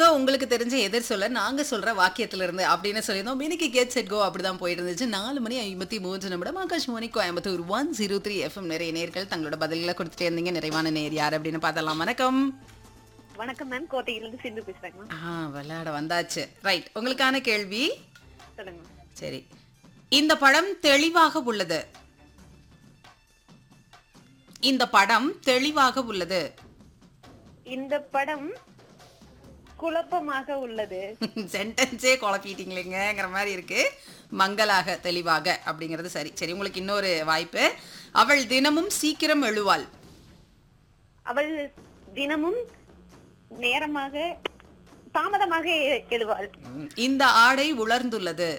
உங்களுக்கு தெரிஞ்ச எதிர் சொல்ல நாங்க சொல்ற வாக்கியத்துல இருந்து அப்படின்னு சொல்லியிருந்தோம் இன்னைக்கு கெட் செட் கோ அப்படிதான் போயிட்டு இருந்துச்சு நாலு மணி ஐம்பத்தி மூன்று நிமிடம் Akashvani Coimbatore one zero three FM நிறைய நேர்கள் தங்களோட பதில்களை கொடுத்துட்டே இருந்தீங்க நிறைவான நேர் யார் அப்படின்னு பார்த்தலாம் வணக்கம் வணக்கம் மேம் கோட்டையிலிருந்து சிந்து பேசுறேங்க மேம் ஆ விளையாட வந்தாச்சு ரைட் உங்களுக்கான கேள்வி சொல்லுங்க மேம் சரி இந்த படம் தெளிவாக உள்ளது இந்த படம் தெளிவாக உள்ளது இந்த படம் குழப்பமாக உள்ளது சென்டென்ஸே குழப்பிட்டீங்களேங்கிற மாதிரி இருக்கு மங்களாக தெளிவாக அப்படிங்கிறது சரி சரி உங்களுக்கு இன்னொரு வாய்ப்பு அவள் தினமும் சீக்கிரம் எழுவாள் அவள் தினமும் நேரமாக தாமதமாக எ- எழுவாள் ம், இந்த ஆடை உலர்ந்துள்ளது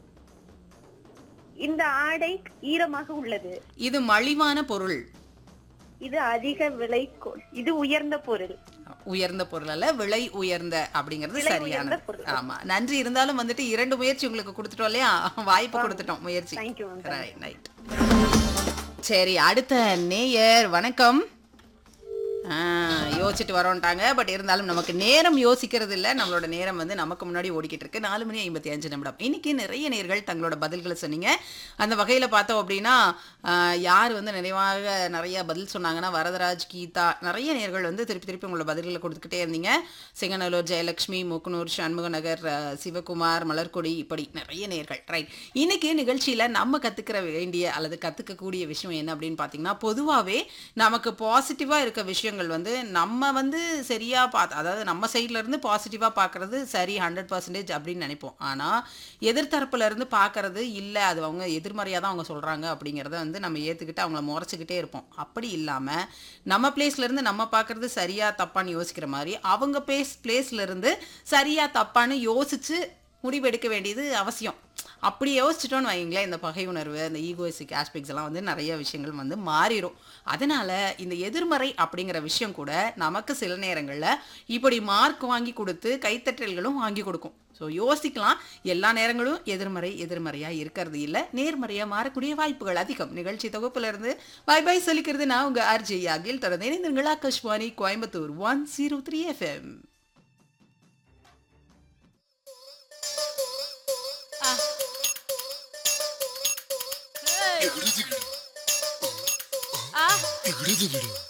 இந்த ஆடை ஈரமாக உள்ளது இது மலிவான பொருள் இது அதிக விலை கொ- இது உயர்ந்த பொருள் உயர்ந்த பொருள் அல்ல விலை உயர்ந்த அப்படிங்கிறது விலை சரியான உயர்ந்த பொருள். ஆமா நன்றி இருந்தாலும் வந்துட்டு இரண்டு முயற்சி உங்களுக்கு கொடுத்துட்டோம் இல்லையா வாய்ப்பு கொடுத்துட்டோம் முயற்சி தேங்க்யூ மேம் Right, right. சரி அடுத்த நேயர் வணக்கம் ஆ, யோசிச்சுட்டு வரோன்ட்டாங்க பட் இருந்தாலும் நமக்கு நேரம் யோசிக்கிறது இல்லை நம்மளோட நேரம் வந்து நமக்கு முன்னாடி ஓடிக்கிட்டு இருக்கு நாலு மணி ஐம்பத்தி அஞ்சு நிமிடம் இன்னைக்கு நிறைய நேர்கள் தங்களோட பதில்களை சொன்னீங்க அந்த வகையில் பார்த்தோம் அப்படின்னா ஆ, யார் வந்து நிறைவாக நிறைய பதில் சொன்னாங்கன்னா வரதராஜ் கீதா நிறைய நேர்கள் வந்து திருப்பி திருப்பி உங்களோட பதில்களை கொடுத்துக்கிட்டே இருந்தீங்க சிங்கநல்லூர் ஜெயலட்சுமி முக்குனூர் சண்முக நகர் ஆ, சிவகுமார் மலர்கொடி இப்படி நிறைய நேர்கள் ரைட் இன்னைக்கு நிகழ்ச்சியில் நம்ம கற்றுக்கிற வேண்டிய அல்லது கற்றுக்கக்கூடிய விஷயம் என்ன அப்படின்னு பார்த்தீங்கன்னா பொதுவாகவே நமக்கு பாசிட்டிவாக இருக்க விஷயங்கள் வந்து நம்ம வந்து சரியாக பார்த்து அதாவது நம்ம சைட்ல இருந்து பாசிட்டிவாக பார்க்கறது சரி ஹண்ட்ரட் பர்சன்டேஜ் அப்படின்னு நினைப்போம் ஆனால் எதிர்த்தரப்புல இருந்து பார்க்கறது இல்லை அது அவங்க எதிர்மறையாக தான் அவங்க சொல்கிறாங்க அப்படிங்கிறத வந்து நம்ம ஏற்றுக்கிட்டு அவங்கள முறைச்சிக்கிட்டே இருப்போம் அப்படி இல்லாமல் நம்ம பிளேஸ்ல இருந்து நம்ம பார்க்கறது சரியா தப்பான்னு யோசிக்கிற மாதிரி அவங்க பேஸ் பிளேஸ்ல இருந்து சரியா தப்பான்னு யோசிச்சு முடிவெடுக்க வேண்டியது அவசியம் அப்படி யோசிச்சிட்டோன்னு வைங்களேன் இந்த பகை உணர்வு இந்த ஈகோயிஸ்டிக் ஆஸ்பெக்ட்ஸ் எல்லாம் வந்து நிறைய விஷயங்கள் வந்து மாறிடும் அதனால இந்த எதிர்மறை அப்படிங்கிற விஷயம் கூட நமக்கு சில நேரங்களில் இப்படி மார்க் வாங்கி கொடுத்து கைத்தட்டல்களும் வாங்கி கொடுக்கும் ஸோ யோசிக்கலாம் எல்லா நேரங்களும் எதிர்மறை எதிர்மறையாக இருக்கிறது இல்லை நேர்மறையாக மாறக்கூடிய வாய்ப்புகள் அதிகம் நிகழ்ச்சி தொகுப்புல இருந்து பை பை சொல்லிக்கிறது நான் உங்கள் ஆர்ஜி அகில் தொடர்ந்து இணைந்திருங்கள் Akashvani Coimbatore one zero three FM ఎగుడు దిగుడు ఎగుడు దిగుడు